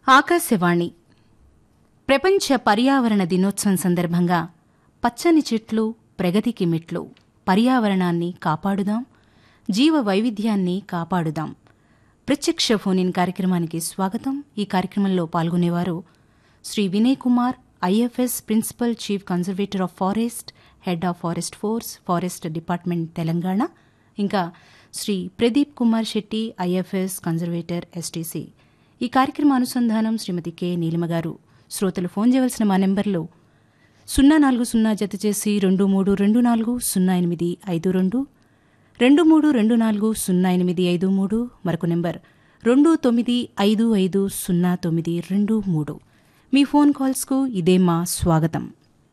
ఆకాశవాణి ప్రపంచ పర్యావరణ దినోత్సవం సందర్భంగా పచ్చని చెట్లు ప్రగతికి మెట్లు పర్యావరణాన్ని కాపాడుదాం జీవ వైవిధ్యాన్ని కాపాడుదాం ప్రత్యక్ష ఫోన్ కార్యక్రమానికి స్వాగతం ఈ కార్యక్రమంలో పాల్గొనేవారు Shri Vinay Kumar IFS principal chief conservator of forest head of forest force forest department Telangana ఇంకా Shri Pradeep Kumar Shetty IFS conservator STC ఈ కార్యక్రమ అనుసంధానం శ్రీమతి కె నీలిమ గారు శ్రోతలు ఫోన్ చేయవలసిన మా నెంబర్లో సున్నా నాలుగు సున్నా జత చేసి రెండు మూడు రెండు నాలుగు సున్నా ఎనిమిది ఐదు రెండు రెండు మూడు రెండు నాలుగు సున్నా ఎనిమిది ఐదు మూడు మరొక నెంబర్ రెండు తొమ్మిది ఐదు ఐదు సున్నా తొమ్మిది రెండు మూడు మీ ఫోన్ కాల్స్కు ఇదే మా స్వాగతం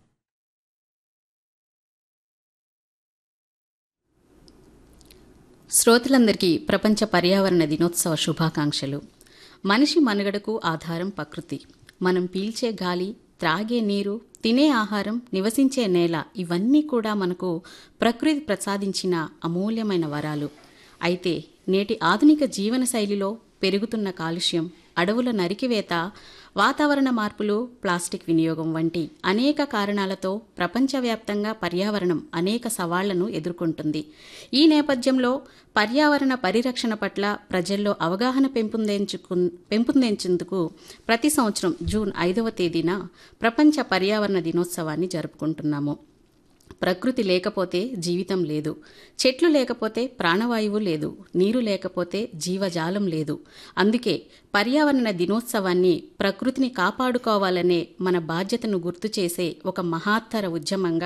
శ్రోతలందరికీ ప్రపంచ పర్యావరణ దినోత్సవ శుభాకాంక్షలు మనిషి మనుగడకు ఆధారం ప్రకృతి మనం పీల్చే గాలి త్రాగే నీరు తినే ఆహారం నివసించే నేల ఇవన్నీ కూడా మనకు ప్రకృతి ప్రసాదించిన అమూల్యమైన వరాలు అయితే నేటి ఆధునిక జీవన శైలిలో పెరుగుతున్న కాలుష్యం అడవుల నరికివేత వాతావరణ మార్పులు ప్లాస్టిక్ వినియోగం వంటి అనేక కారణాలతో ప్రపంచవ్యాప్తంగా పర్యావరణం అనేక సవాళ్లను ఎదుర్కొంటుంది ఈ నేపథ్యంలో పర్యావరణ పరిరక్షణ పట్ల ప్రజల్లో అవగాహన పెంపొందించుకు పెంపొందించేందుకు ప్రతి సంవత్సరం జూన్ ఐదవ తేదీన ప్రపంచ పర్యావరణ దినోత్సవాన్ని జరుపుకుంటున్నాము ప్రకృతి లేకపోతే జీవితం లేదు చెట్లు లేకపోతే ప్రాణవాయువు లేదు నీరు లేకపోతే జీవజాలం లేదు అందుకే పర్యావరణ దినోత్సవాన్ని ప్రకృతిని కాపాడుకోవాలనే మన బాధ్యతను గుర్తు చేసే ఒక మహాత్తర ఉద్యమంగా